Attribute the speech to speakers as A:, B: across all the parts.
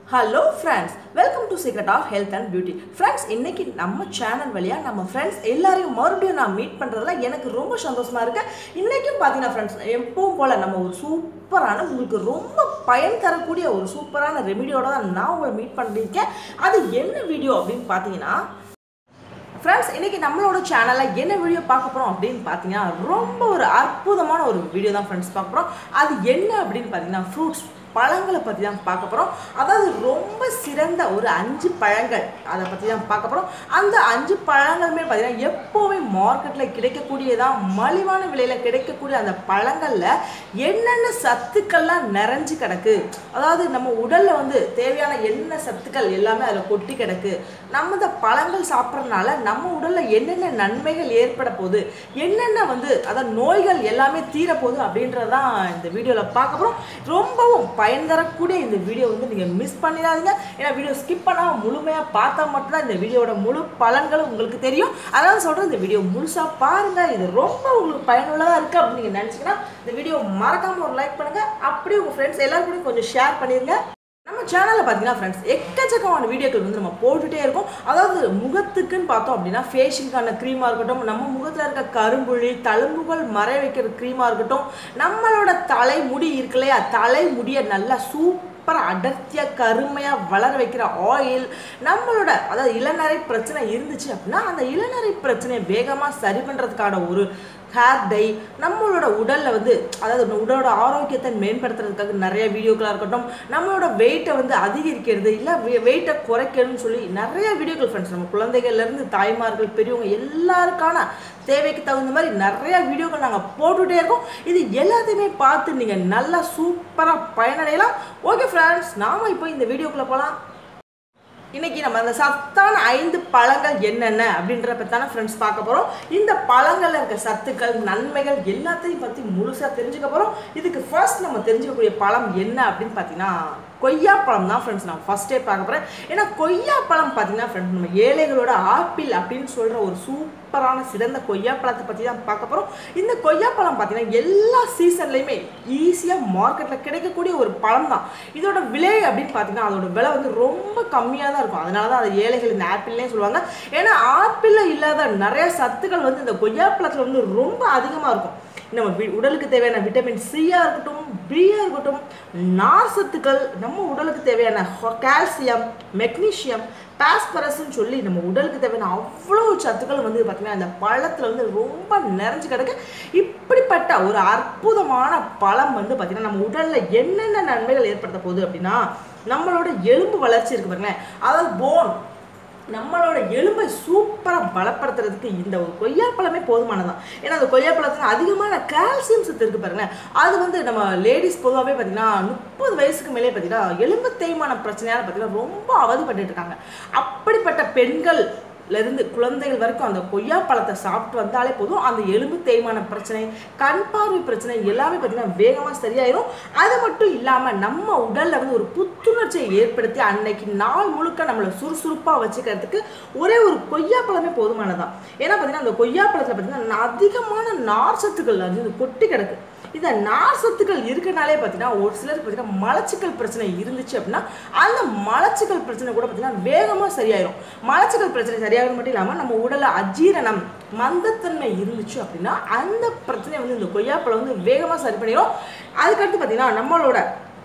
A: hello friends welcome to secret of health and beauty friends இன்னைக்கு நம்ம channel வழியாக நம்ம ஃப்ரெண்ட்ஸ் எல்லாரையும் மறுபடியும் நான் மீட் பண்ணுறதுல எனக்கு ரொம்ப சந்தோஷமா இருக்கு இன்றைக்கும் பார்த்தீங்கன்னா ஃப்ரெண்ட்ஸ் எப்பவும் போல் நம்ம ஒரு சூப்பரான உங்களுக்கு ரொம்ப பயன் தரக்கூடிய ஒரு சூப்பரான ரெமிடியோட தான் நான் உங்களை மீட் பண்ணியிருக்கேன் அது என்ன வீடியோ அப்படின்னு பார்த்தீங்கன்னா ஃப்ரெண்ட்ஸ் இன்னைக்கு நம்மளோட சேனலில் என்ன வீடியோ பார்க்க போகிறோம் அப்படின்னு பார்த்தீங்கன்னா ரொம்ப ஒரு அற்புதமான ஒரு வீடியோ தான் ஃப்ரெண்ட்ஸ் பார்க்க போகிறோம் அது என்ன அப்படின்னு பார்த்தீங்கன்னா ஃப்ரூட்ஸ் பழங்களை பற்றி தான் பார்க்க போகிறோம் அதாவது ரொம்ப சிறந்த ஒரு அஞ்சு பழங்கள் அதை பற்றி தான் பார்க்க போகிறோம் அந்த அஞ்சு பழங்களுமே பார்த்தீங்கன்னா எப்போவுமே மார்க்கெட்டில் கிடைக்கக்கூடியதான் மலிவான விலையில் கிடைக்கக்கூடிய அந்த பழங்களில் என்னென்ன சத்துக்கள்லாம் நிறைஞ்சு கிடக்கு அதாவது நம்ம உடலில் வந்து தேவையான என்ன சத்துக்கள் எல்லாமே அதில் கொட்டி கிடக்கு நம்ம இந்த பழங்கள் சாப்பிட்றதுனால நம்ம உடலில் என்னென்ன நன்மைகள் ஏற்பட போகுது என்னென்ன வந்து அதாவது நோய்கள் எல்லாமே தீரப்போகுது அப்படின்றதான் இந்த வீடியோவில் பார்க்க போகிறோம் ரொம்பவும் பயன் தரக்கூடிய இந்த வீடியோ வந்து நீங்கள் மிஸ் பண்ணிடாதீங்க ஏன்னா வீடியோ ஸ்கிப் பண்ணாமல் முழுமையாக பார்த்தா மட்டும்தான் இந்த வீடியோட முழு பலன்களும் உங்களுக்கு தெரியும் அதாவது சொல்கிறேன் இந்த வீடியோ முழுசாக பாருங்கள் இது ரொம்ப உங்களுக்கு பயனுள்ளதாக இருக்குது அப்படின்னு நீங்கள் நினச்சிங்கன்னா இந்த வீடியோ மறக்காமல் ஒரு லைக் பண்ணுங்கள் அப்படியே உங்கள் ஃப்ரெண்ட்ஸ் எல்லாரும் கூட கொஞ்சம் ஷேர் பண்ணிடுங்க நம்ம சேனலில் பார்த்தீங்கன்னா ஃப்ரெண்ட்ஸ் எக்கச்சக்கமான வீடியோக்கள் வந்து நம்ம போட்டுகிட்டே இருக்கோம் அதாவது முகத்துக்குன்னு பார்த்தோம் அப்படின்னா ஃபேஷியலுக்கான க்ரீமாக இருக்கட்டும் நம்ம முகத்தில் இருக்க கரும்புள்ளி தழும்புகள் மறை வைக்கிற க்ரீமாக இருக்கட்டும் நம்மளோட தலைமுடி இருக்கு இல்லையா தலைமுடியை நல்லா சூப்பராக அடர்த்தியாக கருமையாக வளர வைக்கிற ஆயில் நம்மளோட அதாவது இளநரை பிரச்சனை இருந்துச்சு அப்படின்னா அந்த இளநரை பிரச்சனையை வேகமாக சரி பண்ணுறதுக்கான ஒரு ஹேர் டை நம்மளோட உடலில் வந்து அதாவது உடலோட ஆரோக்கியத்தை மேம்படுத்துறதுக்காக நிறைய வீடியோக்களாக இருக்கட்டும் நம்மளோட வெயிட்டை வந்து அதிகரிக்கிறது இல்லை வெயிட்டை குறைக்கணும்னு சொல்லி நிறைய வீடியோக்கள் ஃப்ரெண்ட்ஸ் நம்ம குழந்தைகள்லேருந்து தாய்மார்கள் பெரியவங்க எல்லாருக்கான தேவைக்கு தகுந்த மாதிரி நிறைய வீடியோக்கள் நாங்கள் போட்டுகிட்டே இருக்கோம் இது எல்லாத்தையுமே பார்த்து நீங்கள் நல்லா சூப்பராக பயனடையலாம் ஓகே ஃப்ரெண்ட்ஸ் நாம் இப்போ இந்த வீடியோக்குள்ளே போகலாம் இன்னைக்கு நம்ம அந்த சத்தான ஐந்து பழங்கள் என்னென்ன அப்படின்ற பத்தான ஃப்ரெண்ட்ஸ் பார்க்க போகிறோம் இந்த பழங்களில் இருக்க சத்துக்கள் நன்மைகள் எல்லாத்தையும் பற்றி முழுசாக தெரிஞ்சுக்க போகிறோம் இதுக்கு ஃபர்ஸ்ட் நம்ம தெரிஞ்சுக்கக்கூடிய பழம் என்ன அப்படின்னு பார்த்தீங்கன்னா கொய்யா பழம் தான் ஃப்ரெண்ட்ஸ் நான் ஃபஸ்ட்டே பார்க்க போகிறேன் ஏன்னா கொய்யா பழம் பார்த்தீங்கன்னா ஃப்ரெண்ட்ஸ் நம்ம ஏழைகளோட ஆப்பிள் அப்படின்னு சொல்கிற ஒரு சூப்பரான சிறந்த கொய்யா பழத்தை பற்றி தான் பார்க்க போகிறோம் இந்த கொய்யா பழம் பார்த்தீங்கன்னா எல்லா சீசன்லேயுமே ஈஸியாக மார்க்கெட்டில் கிடைக்கக்கூடிய ஒரு பழம் தான் இதோட விலை அப்படின்னு பார்த்தீங்கன்னா அதோட விலை வந்து ரொம்ப கம்மியாக தான் இருக்கும் அதனால தான் அது ஏழைகள் இந்த ஆப்பிள்னே சொல்லுவாங்க ஏன்னா ஆப்பிளில் இல்லாத நிறைய சத்துக்கள் வந்து இந்த கொய்யா பழத்தில் வந்து ரொம்ப அதிகமாக இருக்கும் நம்ம உடலுக்கு தேவையான விட்டமின் சியாக இருக்கட்டும் பியாக இருக்கட்டும் நார் சத்துக்கள் நம்ம உடலுக்கு தேவையான கால்சியம் மெக்னீஷியம் பாஸ்பரஸ்ன்னு சொல்லி நம்ம உடலுக்கு தேவையான அவ்வளோ சத்துக்கள் வந்து பார்த்திங்கன்னா அந்த பழத்தில் வந்து ரொம்ப நிறைஞ்சு கிடக்கு இப்படிப்பட்ட ஒரு அற்புதமான பழம் வந்து பார்த்திங்கன்னா நம்ம உடலில் என்னென்ன நன்மைகள் ஏற்படுத்த போகுது அப்படின்னா நம்மளோட எலும்பு வளர்ச்சி இருக்கு பாருங்களேன் அதாவது போன் நம்மளோட எலும்பை சூப்பராக பலப்படுத்துறதுக்கு இந்த ஒரு கொய்யாப்பழமே போதுமானதான் ஏன்னா அந்த கொய்யாப்பழத்தில் அதிகமான கால்சியம் சத்து இருக்குது பாருங்களேன் அது வந்து நம்ம லேடிஸ் பொதுவாகவே பார்த்தீங்கன்னா முப்பது வயசுக்கு மேலே பார்த்தீங்கன்னா எலும்பு தேய்மான பிரச்சனையால் பார்த்தீங்கன்னா ரொம்ப அவதிப்பட்டு இருக்காங்க அப்படிப்பட்ட பெண்கள் இருந்து குழந்தைகள் வரைக்கும் அந்த கொய்யா பழத்தை சாப்பிட்டு வந்தாலே போதும் அந்த எலும்பு தேய்மான பிரச்சனை கண் பார்வை பிரச்சனை எல்லாமே பார்த்தீங்கன்னா வேகமாக சரியாயிரும் அது மட்டும் இல்லாமல் நம்ம உடலில் வந்து ஒரு புத்துணர்ச்சியை ஏற்படுத்தி அன்னைக்கு நாள் முழுக்க நம்மளை சுறுசுறுப்பாக வச்சுக்கிறதுக்கு ஒரே ஒரு கொய்யா பழமே போதுமானதான் ஏன்னா பார்த்தீங்கன்னா அந்த கொய்யா பழத்தில் பார்த்தீங்கன்னா அதிகமான நார் சத்துக்கள் அது கொட்டி கிடக்கு இந்த நார் சத்துக்கள் இருக்கனாலே பார்த்தீங்கன்னா ஒரு சிலருக்கு பார்த்தீங்கன்னா மலச்சிக்கல் பிரச்சனை இருந்துச்சு அப்படின்னா அந்த மலச்சிக்கல் பிரச்சனை கூட பார்த்தீங்கன்னா வேகமாக சரியாயிரும் மலச்சிக்கல் பிரச்சனை சரியாகிறது மட்டும் இல்லாமல் நம்ம உடலில் அஜீரணம் மந்தத்தன்மை இருந்துச்சு அப்படின்னா அந்த பிரச்சனையை வந்து இந்த கொய்யாப்பழம் வந்து வேகமாக சரி பண்ணிடும் அதுக்கடுத்து பார்த்தீங்கன்னா நம்மளோட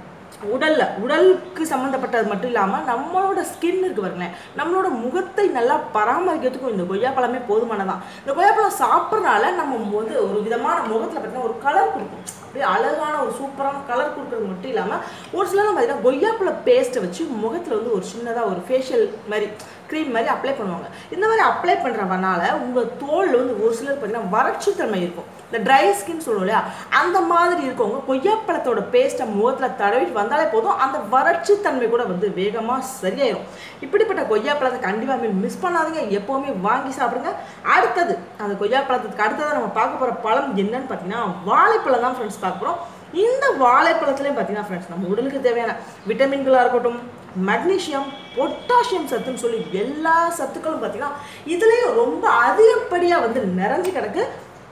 A: உடலில் உடலுக்கு சம்மந்தப்பட்டது மட்டும் இல்லாமல் நம்மளோட ஸ்கின் இருக்கு பாருங்களேன் நம்மளோட முகத்தை நல்லா பராமரிக்கிறதுக்கும் இந்த கொய்யாப்பழமே போதுமானதான் இந்த கொய்யாப்பழம் சாப்பிட்றனால நம்ம வந்து ஒரு விதமான முகத்தில் பார்த்தீங்கன்னா ஒரு கலர் கொடுக்கும் அப்படியே அழகான ஒரு சூப்பரான கலர் கொடுக்குறது மட்டும் இல்லாமல் ஒரு சிலர் பார்த்தீங்கன்னா கொய்யாப்பழ பேஸ்ட்டை வச்சு முகத்தில் வந்து ஒரு சின்னதாக ஒரு ஃபேஷியல் மாதிரி க்ரீம் மாதிரி அப்ளை பண்ணுவாங்க இந்த மாதிரி அப்ளை பண்ணுறவனால உங்கள் தோல் வந்து ஒரு சிலர் பார்த்தீங்கன்னா வறட்சித்தன்மை இருக்கும் இந்த ட்ரை ஸ்கின் சொல்லுவோம் இல்லையா அந்த மாதிரி இருக்கவங்க கொய்யாப்பழத்தோட பேஸ்ட்டை முகத்தில் தடவிட்டு வந்தாலே போதும் அந்த வறட்சித்தன்மை கூட வந்து வேகமாக சரியாயிடும் இப்படிப்பட்ட கொய்யாப்பழத்தை கண்டிப்பாக மிஸ் பண்ணாதீங்க எப்போவுமே வாங்கி சாப்பிடுங்க அடுத்தது அந்த கொய்யாப்பழத்துக்கு அடுத்ததாக நம்ம பார்க்க போகிற பழம் என்னன்னு பார்த்தீங்கன்னா வாழைப்பழம் தான் ஃப்ரெண்ட்ஸ் பார்க்க போகிறோம் இந்த வாழைப்பழத்துலேயும் பார்த்தீங்கன்னா ஃப்ரெண்ட்ஸ் நம்ம உடலுக்கு தேவையான விட்டமின்களாக இருக்கட்டும் மக்னீஷியம் பொட்டாசியம் சத்துன்னு சொல்லி எல்லா சத்துக்களும் பார்த்தீங்கன்னா இதுலேயும் ரொம்ப அதிகப்படியாக வந்து நிறைஞ்சு கிடக்கு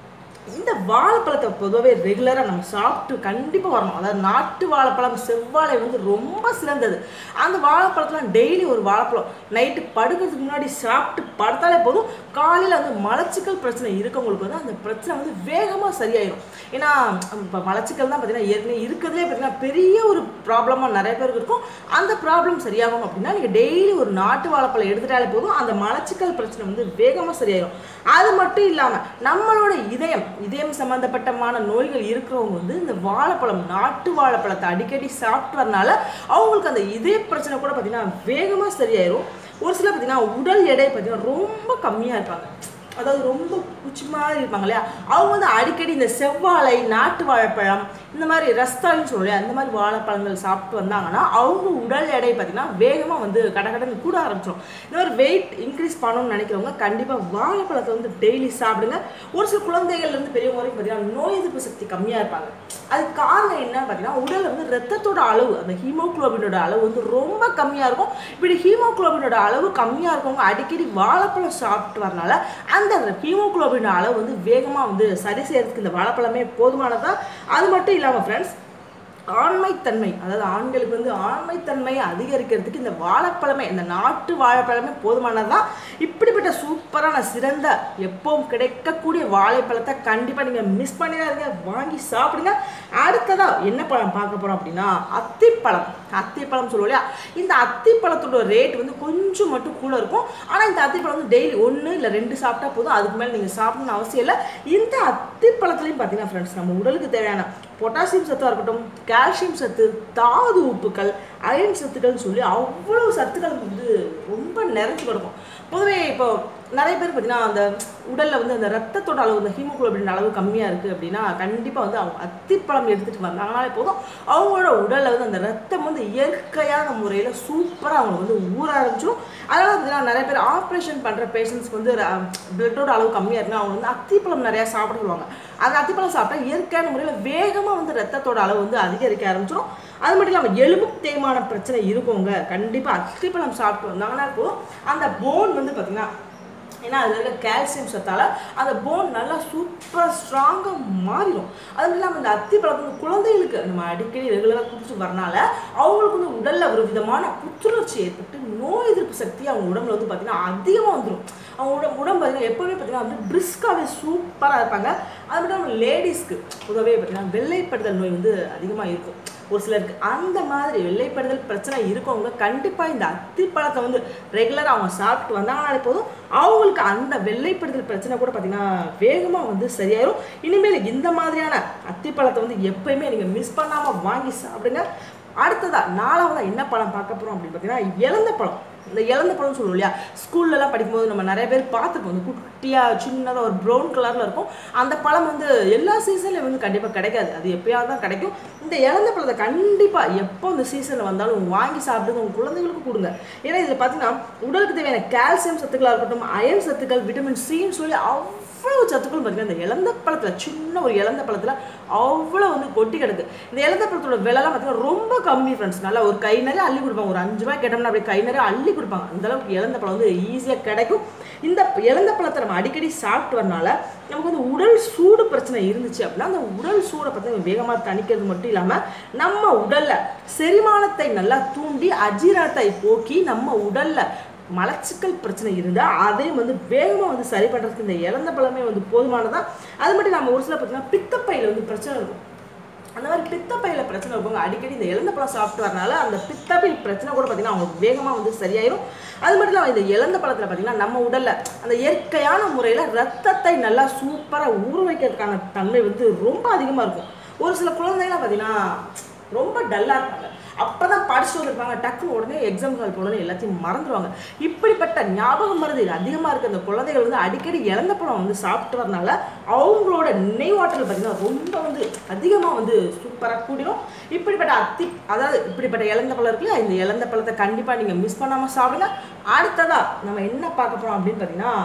A: இந்த வாழைப்பழத்தை பொதுவாகவே ரெகுலராக நம்ம சாப்பிட்டு கண்டிப்பாக வரணும் அதாவது நாட்டு வாழைப்பழம் செவ்வாழை வந்து ரொம்ப சிறந்தது அந்த வாழைப்பழத்தில் டெய்லி ஒரு வாழைப்பழம் நைட்டு படுக்கிறதுக்கு முன்னாடி சாப்பிட்டு படுத்தாலே போதும் காலையில் வந்து மலச்சிக்கல் பிரச்சனை இருக்கவங்களுக்கு வந்து அந்த பிரச்சனை வந்து வேகமாக சரியாயிடும் ஏன்னா இப்போ மலச்சிக்கல் தான் பார்த்தீங்கன்னா ஏற்கனவே இருக்கிறதுலே பார்த்தீங்கன்னா பெரிய ஒரு ப்ராப்ளமாக நிறைய பேருக்கு இருக்கும் அந்த ப்ராப்ளம் சரியாகும் அப்படின்னா நீங்கள் டெய்லி ஒரு நாட்டு வாழைப்பழம் எடுத்துட்டாலே போதும் அந்த மலச்சிக்கல் பிரச்சனை வந்து வேகமாக சரியாயிடும் அது மட்டும் இல்லாமல் நம்மளோட இதயம் இதயம் சம்மந்தப்பட்டமான நோய்கள் இருக்கிறவங்க வந்து இந்த வாழைப்பழம் நாட்டு வாழைப்பழத்தை அடிக்கடி சாப்பிட்டு வரனால அவங்களுக்கு அந்த இதய பிரச்சனை கூட பார்த்தீங்கன்னா வேகமாக சரியாயிரும் ஒரு சிலர் பார்த்தீங்கன்னா உடல் எடை பார்த்தீங்கன்னா ரொம்ப கம்மியாக இருப்பாங்க அதாவது ரொம்ப குச்சி மாதிரி இருப்பாங்க இல்லையா அவங்க வந்து அடிக்கடி இந்த செவ்வாழை நாட்டு வாழைப்பழம் இந்த மாதிரி ரஸ்தாலின்னு சொல்லுவோம் அந்த மாதிரி வாழைப்பழங்கள் சாப்பிட்டு வந்தாங்கன்னா அவங்க உடல் எடை பார்த்தீங்கன்னா வேகமாக வந்து கடகடன்னு கூட ஆரம்பிச்சிடும் இந்த மாதிரி வெயிட் இன்க்ரீஸ் பண்ணணும்னு நினைக்கிறவங்க கண்டிப்பாக வாழைப்பழத்தை வந்து டெய்லி சாப்பிடுங்க ஒரு சில குழந்தைகள்லேருந்து பெரியவங்க வரைக்கும் பார்த்தீங்கன்னா நோய் எதிர்ப்பு சக்தி கம்மியாக இருப்பாங்க அதுக்கு காரணம் என்னன்னு பார்த்தீங்கன்னா உடலில் வந்து ரத்தத்தோட அளவு அந்த ஹீமோகுளோபினோட அளவு வந்து ரொம்ப கம்மியாக இருக்கும் இப்படி ஹீமோகுளோபினோட அளவு கம்மியாக இருக்கவங்க அடிக்கடி வாழைப்பழம் சாப்பிட்டு வரனால அந்த ஹீமோகுளோபின் அளவு வந்து வேகமாக வந்து சரி செய்யறதுக்கு இந்த வாழைப்பழமே போதுமானதா அது மட்டும் இல்லாமல் ஃப்ரெண்ட்ஸ் ஆண்மைத்தன்மை அதாவது ஆண்களுக்கு வந்து ஆண்மைத்தன்மை அதிகரிக்கிறதுக்கு இந்த வாழைப்பழமே இந்த நாட்டு வாழைப்பழமே போதுமானதுதான் இப்படிப்பட்ட சூப்பரான சிறந்த எப்பவும் கிடைக்கக்கூடிய வாழைப்பழத்தை கண்டிப்பாக நீங்கள் மிஸ் பண்ணிடாதீங்க வாங்கி சாப்பிடுங்க அடுத்ததா என்ன பழம் பார்க்க போகிறோம் அப்படின்னா அத்திப்பழம் அத்திப்பழம் சொல்லுவோம் இல்லையா இந்த அத்திப்பழத்தோட ரேட் வந்து கொஞ்சம் மட்டும் கூட இருக்கும் ஆனால் இந்த அத்திப்பழம் வந்து டெய்லி ஒன்று இல்லை ரெண்டு சாப்பிட்டா போதும் அதுக்கு மேலே நீங்கள் சாப்பிடணும்னு அவசியம் இல்லை இந்த அத்திப்பழத்துலையும் பார்த்தீங்கன்னா ஃப்ரெண்ட்ஸ் நம்ம உடலுக்கு தேவையான பொட்டாசியம் சத்தாக இருக்கட்டும் கால்சியம் சத்து தாது உப்புக்கள் அயன் சத்துக்கள்னு சொல்லி அவ்வளோ சத்துக்கள் வந்து ரொம்ப நிறைஞ்சு கிடக்கும் பொதுவே இப்போ நிறைய பேர் பார்த்தீங்கன்னா அந்த உடலில் வந்து அந்த ரத்தத்தோட அளவு இந்த ஹீமோகுளோபின் அளவு கம்மியாக இருக்குது அப்படின்னா கண்டிப்பாக வந்து அவங்க அத்திப்பழம் எடுத்துகிட்டு வந்தாங்கனாலே போதும் அவங்களோட உடலில் வந்து அந்த ரத்தம் வந்து இயற்கையான முறையில் சூப்பராக அவங்க வந்து ஊற ஆரம்பிச்சிடும் அதனால் பார்த்தீங்கன்னா நிறைய பேர் ஆப்ரேஷன் பண்ணுற பேஷண்ட்ஸ்க்கு வந்து பிளட்டோட அளவு கம்மியாக இருக்குன்னா அவங்க வந்து அத்திப்பழம் நிறையா சாப்பிட சொல்லுவாங்க அந்த அத்திப்பழம் சாப்பிட்டா இயற்கையான முறையில் வேகமாக வந்து ரத்தத்தோட அளவு வந்து அதிகரிக்க ஆரம்பிச்சிடும் அது மட்டும் இல்லாமல் எலும்பு தேய்மான பிரச்சனை இருக்கவங்க கண்டிப்பாக அத்திப்பழம் சாப்பிட்டு வந்தாங்கன்னா போதும் அந்த போன் வந்து பார்த்திங்கன்னா ஏன்னா அதில் இருக்க கால்சியம் சத்தால் அந்த போன் நல்லா சூப்பராக ஸ்ட்ராங்காக மாறிடும் அதுவும் இல்லாமல் இந்த அத்திப்பழம் வந்து குழந்தைகளுக்கு நம்ம அடிக்கடி ரெகுலராக குடிச்சு வரனால அவங்களுக்கு வந்து உடலில் ஒரு விதமான புத்துணர்ச்சி ஏற்பட்டு நோய் எதிர்ப்பு சக்தி அவங்க உடம்புல வந்து பார்த்திங்கன்னா அதிகமாக வந்துடும் அவங்க உடம்பு உடம்பு பார்த்தீங்கன்னா எப்போவுமே பார்த்தீங்கன்னா வந்து பிரிஸ்காகவே சூப்பராக இருப்பாங்க அது மட்டும் இல்லாமல் லேடிஸ்க்கு பொதுவாகவே பார்த்தீங்கன்னா வெள்ளைப்படுதல் நோய் வந்து அதிகமாக இருக்கும் ஒரு சிலருக்கு அந்த மாதிரி வெள்ளைப்படுதல் பிரச்சனை இருக்கவங்க கண்டிப்பாக இந்த அத்திப்பழத்தை வந்து ரெகுலராக அவங்க சாப்பிட்டு வந்தாங்கனாலே போதும் அவங்களுக்கு அந்த வெள்ளைப்படுதல் பிரச்சனை கூட பார்த்திங்கன்னா வேகமாக வந்து சரியாயிரும் இனிமேல் இந்த மாதிரியான அத்திப்பழத்தை வந்து எப்பயுமே நீங்கள் மிஸ் பண்ணாமல் வாங்கி சாப்பிடுங்க அடுத்ததா நாலாவதா என்ன பழம் பார்க்க போகிறோம் அப்படின்னு பார்த்தீங்கன்னா இழந்த பழம் இந்த இழந்த பழம்னு சொல்லுவோம் இல்லையா ஸ்கூல்லலாம் படிக்கும்போது நம்ம நிறைய பேர் பார்த்துருப்போம் வந்து குட்டியாக சின்னதாக ஒரு ப்ரௌன் கலரில் இருக்கும் அந்த பழம் வந்து எல்லா சீசன்லையும் வந்து கண்டிப்பாக கிடைக்காது அது எப்பயாவது தான் கிடைக்கும் இந்த இழந்த பழத்தை கண்டிப்பாக எப்போ இந்த சீசனில் வந்தாலும் வாங்கி சாப்பிடுங்க உங்கள் குழந்தைங்களுக்கு கொடுங்க ஏன்னா இதில் பார்த்தீங்கன்னா உடலுக்கு தேவையான கால்சியம் சத்துக்களாக இருக்கட்டும் அயன் சத்துக்கள் விட்டமின் சின்னு சொல்லி அவ்வளோ சத்துக்கள் பார்த்தீங்கன்னா இந்த இழந்த பழத்தில் சின்ன ஒரு இழந்த பழத்தில் அவ்வளோ வந்து கொட்டி கிடக்கு இந்த இழந்த பழத்தோட விலைலாம் பார்த்தீங்கன்னா ரொம்ப கம்மி ஃப்ரெண்ட்ஸ் நல்லா ஒரு கை நிறைய அள்ளி கொடுப்பாங்க ஒரு அஞ்சு ரூபாய் கேட்டோம்னா அப்படியே கை நிறைய அள்ளி கொடுப்பாங்க அந்த அளவுக்கு இழந்த பழம் வந்து ஈஸியாக கிடைக்கும் இந்த இழந்த பழத்தை நம்ம அடிக்கடி சாப்பிட்டு வரனால நமக்கு வந்து உடல் சூடு பிரச்சனை இருந்துச்சு அப்படின்னா அந்த உடல் சூடை பற்றி வேகமாக தணிக்கிறது மட்டும் இல்லாமல் நம்ம உடலில் செரிமானத்தை நல்லா தூண்டி அஜீரணத்தை போக்கி நம்ம உடலில் மலச்சிக்கல் பிரச்சனை இருந்தால் அதையும் வந்து வேகமாக வந்து சரி பண்ணுறதுக்கு இந்த இழந்த பழமே வந்து போதுமானதான் அது மட்டும் நம்ம ஒரு சில பார்த்தீங்கன்னா பித்தப்பையில் வந்து பிரச்சனை இருக்கும் அந்த மாதிரி பித்தப்பையில் பிரச்சனை இருக்கவங்க அடிக்கடி இந்த இழந்த பழம் சாப்பிட்டு வரனால அந்த பித்தப்பை பிரச்சனை கூட பார்த்தீங்கன்னா அவங்களுக்கு வேகமாக வந்து சரியாயிரும் அது மட்டும் இல்லாமல் இந்த இழந்த பழத்தில் பார்த்தீங்கன்னா நம்ம உடலில் அந்த இயற்கையான முறையில் ரத்தத்தை நல்லா சூப்பராக ஊற வைக்கிறதுக்கான தன்மை வந்து ரொம்ப அதிகமாக இருக்கும் ஒரு சில குழந்தைங்களாம் பார்த்தீங்கன்னா ரொம்ப டல்லாக இருப்பாங்க அப்போ தான் படிச்சுட்டு வந்திருப்பாங்க டக்குன்னு உடனே எக்ஸாம் ஹால் போனோடனே எல்லாத்தையும் மறந்துடுவாங்க இப்படிப்பட்ட ஞாபகம் மருந்து அதிகமாக இருக்க அந்த குழந்தைகள் வந்து அடிக்கடி இழந்த பழம் வந்து சாப்பிட்டு வரனால அவங்களோட நினைவாற்றல் பார்த்தீங்கன்னா ரொம்ப வந்து அதிகமாக வந்து சூப்பராக கூடிடும் இப்படிப்பட்ட அத்தி அதாவது இப்படிப்பட்ட இழந்த பழம் இருக்குல்ல இந்த இழந்த பழத்தை கண்டிப்பாக நீங்கள் மிஸ் பண்ணாமல் சாப்பிடுங்க அடுத்ததாக நம்ம என்ன பார்க்க போகிறோம் அப்படின்னு பார்த்தீங்கன்னா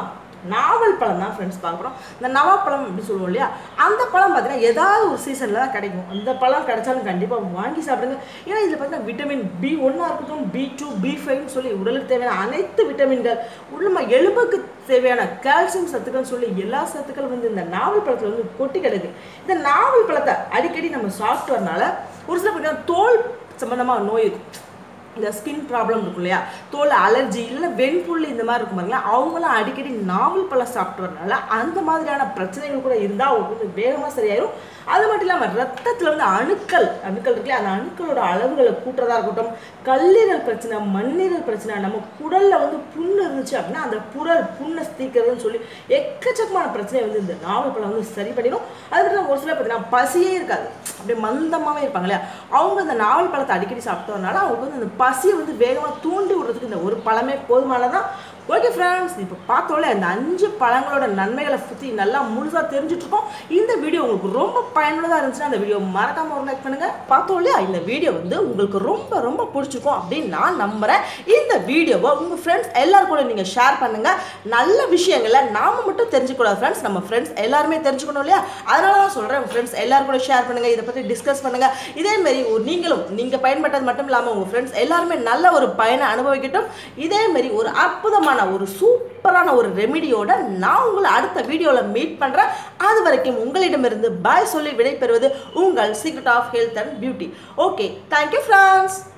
A: நாவல் பழம் தான் ஃப்ரெண்ட்ஸ் பார்க்க போகிறோம் இந்த நவாப்பழம் அப்படி சொல்லுவோம் இல்லையா அந்த பழம் பார்த்தீங்கன்னா ஏதாவது ஒரு சீசனில் தான் கிடைக்கும் அந்த பழம் கிடைச்சாலும் கண்டிப்பாக வாங்கி சாப்பிடுங்க ஏன்னா இதில் பார்த்தீங்கன்னா விட்டமின் பி ஒன்றா இருக்கட்டும் பி டூ பி ஃபைவ்னு சொல்லி உடலுக்கு தேவையான அனைத்து விட்டமின்கள் உள்ள எலும்புக்கு தேவையான கால்சியம் சத்துக்கள் சொல்லி எல்லா சத்துக்களும் வந்து இந்த நாவல் பழத்தில் வந்து கொட்டி கிடக்கு இந்த நாவல் பழத்தை அடிக்கடி நம்ம சாப்பிட்டு வரனால ஒரு சில பார்த்தீங்கன்னா தோல் சம்மந்தமாக நோய் இருக்கும் இந்த ஸ்கின் ப்ராப்ளம் இருக்கும் இல்லையா தோல் அலர்ஜி இல்லை வெண்புள்ளி இந்த மாதிரி இருக்கும் பாருங்களா அவங்களாம் அடிக்கடி நாவல் பழம் சாப்பிட்டு வரனால அந்த மாதிரியான பிரச்சனைகள் கூட இருந்தால் அவங்களுக்கு வந்து வேகமாக சரியாயிரும் அது மட்டும் இல்லாமல் ரத்தத்தில் வந்து அணுக்கள் அணுக்கள் இருக்குல்லையா அந்த அணுக்களோட அளவுகளை கூட்டுறதா இருக்கட்டும் கல்லீரல் பிரச்சனை மண்ணீரல் பிரச்சனை நம்ம குடலில் வந்து புண்ணு இருந்துச்சு அப்படின்னா அந்த புரல் புண்ணை தீக்கிறதுன்னு சொல்லி எக்கச்சக்கமான பிரச்சனையை வந்து இந்த நாவல் பழம் வந்து சரி பண்ணிடும் அது மட்டும் இல்லாமல் ஒரு சிலர் பார்த்தீங்கன்னா பசியே இருக்காது அப்படியே மந்தமாகவே இருப்பாங்க இல்லையா அவங்க அந்த நாவல் பழத்தை அடிக்கடி சாப்பிட்டதுனால அவங்களுக்கு வந்து அந்த பசியை வந்து வேகமாக தூண்டி விடுறதுக்கு இந்த ஒரு பழமே போதுமானதான் ஓகே ஃப்ரெண்ட்ஸ் இப்போ பார்த்தோம்ல இந்த அஞ்சு பழங்களோட நன்மைகளை பற்றி நல்லா முழுசாக தெரிஞ்சுட்டு இருக்கோம் இந்த வீடியோ உங்களுக்கு ரொம்ப பயனுள்ளதாக இருந்துச்சுன்னா அந்த வீடியோ மறக்காம ஒரு லைக் பண்ணுங்க பார்த்தோம் இல்லையா இந்த வீடியோ வந்து உங்களுக்கு ரொம்ப ரொம்ப பிடிச்சிருக்கும் அப்படின்னு நான் நம்புறேன் இந்த வீடியோவை உங்கள் ஃப்ரெண்ட்ஸ் எல்லாரும் கூட நீங்கள் ஷேர் பண்ணுங்க நல்ல விஷயங்களை நாம மட்டும் தெரிஞ்சுக்கூடாது ஃப்ரெண்ட்ஸ் நம்ம ஃப்ரெண்ட்ஸ் எல்லாருமே தெரிஞ்சுக்கணும் இல்லையா அதனால தான் சொல்கிறேன் உங்கள் ஃப்ரெண்ட்ஸ் எல்லாரும் கூட ஷேர் பண்ணுங்க இதை பற்றி டிஸ்கஸ் பண்ணுங்க இதே மாதிரி ஒரு நீங்களும் நீங்கள் பயன்பட்டது மட்டும் இல்லாமல் உங்கள் ஃப்ரெண்ட்ஸ் எல்லாருமே நல்ல ஒரு பயனை அனுபவிக்கட்டும் இதே மாதிரி ஒரு அற்புதமான ஒரு சூப்பரான ஒரு ரெமிடியோட நான் உங்களை அடுத்த வீடியோவில் மீட் பண்ணுறேன் அது வரைக்கும் உங்களிடமிருந்து பாய் சொல்லி விடைபெறுவது உங்கள் secret of health and beauty okay thank you friends